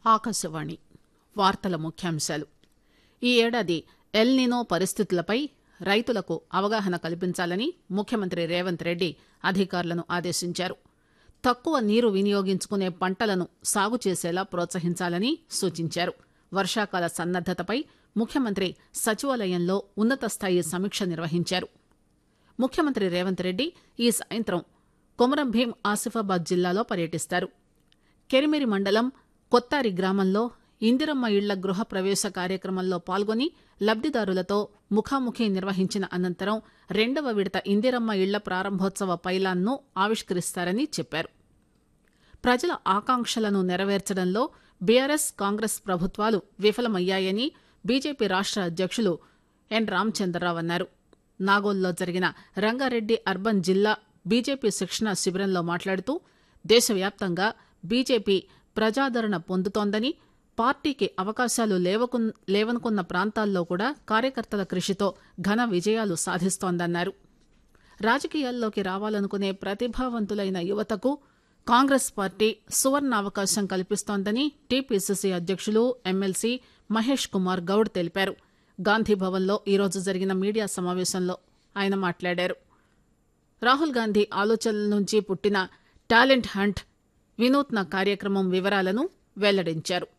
ఆకాశవాణి వార్తల ముఖ్యాంశాలు ఈ ఏడాది ఎల్నినో పరిస్థితులపై రైతులకు అవగాహన కల్పించాలని ముఖ్యమంత్రి రేవంత్ రెడ్డి అధికారులను ఆదేశించారు తక్కువ నీరు వినియోగించుకునే పంటలను సాగు చేసేలా ప్రోత్సహించాలని సూచించారు వర్షాకాల సన్నద్దతపై ముఖ్యమంత్రి సచివాలయంలో ఉన్నత స్థాయి సమీక్ష నిర్వహించారు ముఖ్యమంత్రి రేవంత్ రెడ్డి ఈ సాయంత్రం కొమరం భీం ఆసిఫాబాద్ జిల్లాలో పర్యటిస్తారు కెరిమిరి మండలం కొత్తారి గ్రామంలో ఇందిరమ్మ ఇళ్ల గృహ ప్రవేశ కార్యక్రమంలో పాల్గొని లబ్దిదారులతో ముఖాముఖి నిర్వహించిన అనంతరం రెండవ విడత ఇందిరమ్మ ఇళ్ల ప్రారంభోత్సవ పైలాన్ను ఆవిష్కరిస్తారని చెప్పారు ప్రజల ఆకాంక్షలను నెరవేర్చడంలో బీఆర్ఎస్ కాంగ్రెస్ ప్రభుత్వాలు విఫలమయ్యాయని బీజేపీ రాష్ట అధ్యక్షులు ఎన్ రామచంద్రరావు అన్నారు నాగోల్లో జరిగిన రంగారెడ్డి అర్బన్ జిల్లా బీజేపీ శిక్షణ శిబిరంలో మాట్లాడుతూ దేశవ్యాప్తంగా బీజేపీ ప్రజాదరణ పొందుతోందని పార్టీకి అవకాశాలు లేవకు లేవనుకున్న ప్రాంతాల్లో కూడా కార్యకర్తల కృషితో ఘన విజయాలు సాధిస్తోందన్నారు రాజకీయాల్లోకి రావాలనుకునే ప్రతిభావంతులైన యువతకు కాంగ్రెస్ పార్టీ సువర్ణ అవకాశం కల్పిస్తోందని టీపీసీసీ అధ్యక్షులు ఎమ్మెల్సీ మహేష్ కుమార్ గౌడ్ తెలిపారు గాంధీభవన్లో ఈరోజు జరిగిన మీడియా సమావేశంలో ఆయన మాట్లాడారు రాహుల్ గాంధీ ఆలోచనల నుంచి పుట్టిన టాలెంట్ హంట్ వినూత్న కార్యక్రమం వివరాలను వెల్లడించారు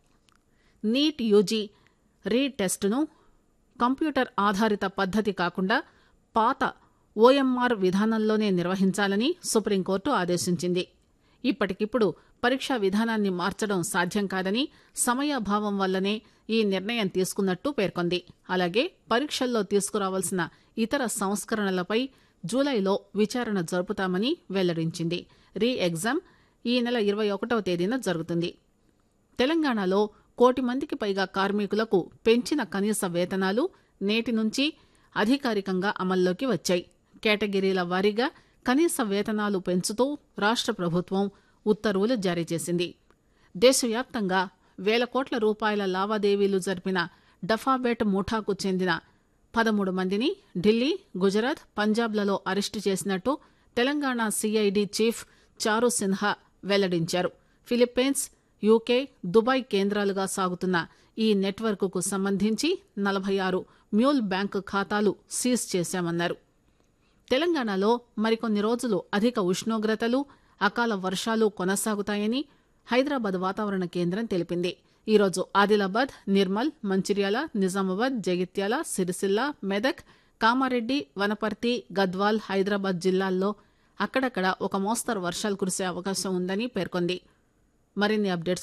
నీట్ యూజీ రీ టెస్టును కంప్యూటర్ ఆధారిత పద్దతి కాకుండా పాత ఓఎంఆర్ విధానంలోనే నిర్వహించాలని సుప్రీంకోర్టు ఆదేశించింది ఇప్పటికిప్పుడు పరీక్షా విధానాన్ని మార్చడం సాధ్యం కాదని సమయాభావం వల్లనే ఈ నిర్ణయం తీసుకున్నట్టు పేర్కొంది అలాగే పరీక్షల్లో తీసుకురావాల్సిన ఇతర సంస్కరణలపై జూలైలో విచారణ జరుపుతామని వెల్లడించింది రీ ఎగ్జామ్ ఈ నెల ఇరవై ఒకటవ తేదీన జరుగుతుంది తెలంగాణలో కోటి మందికి పైగా కార్మికులకు పెంచిన కనీస వేతనాలు నేటి నుంచి అధికారికంగా అమల్లోకి వచ్చాయి కేటగిరీల వారీగా కనీస వేతనాలు పెంచుతూ రాష్ట ప్రభుత్వం ఉత్తర్వులు జారీ చేసింది దేశవ్యాప్తంగా వేల కోట్ల రూపాయల లావాదేవీలు జరిపిన డఫాబెట్ ముఠాకు చెందిన పదమూడు మందిని ఢిల్లీ గుజరాత్ పంజాబ్లలో అరెస్టు చేసినట్టు తెలంగాణ సీఐడీ చీఫ్ చారు సిన్హా వెల్లడించారు ఫిలిప్పీన్స్ యూకే దుబాయ్ కేంద్రాలుగా సాగుతున్న ఈ నెట్వర్క్కు సంబంధించి నలభై ఆరు మ్యూల్ బ్యాంకు ఖాతాలు సీజ్ చేశామన్నారు తెలంగాణలో మరికొన్ని రోజులు అధిక ఉష్ణోగ్రతలు అకాల వర్షాలు కొనసాగుతాయని హైదరాబాద్ వాతావరణ కేంద్రం తెలిపింది ఈరోజు ఆదిలాబాద్ నిర్మల్ మంచిర్యాల నిజామాబాద్ జగిత్యాల సిరిసిల్ల మెదక్ కామారెడ్డి వనపర్తి గద్వాల్ హైదరాబాద్ జిల్లాల్లో అక్కడక్కడ ఒక మోస్తరు వర్షాలు కురిసే అవకాశం ఉందని పేర్కొంది మరిన్ని అప్డేట్స్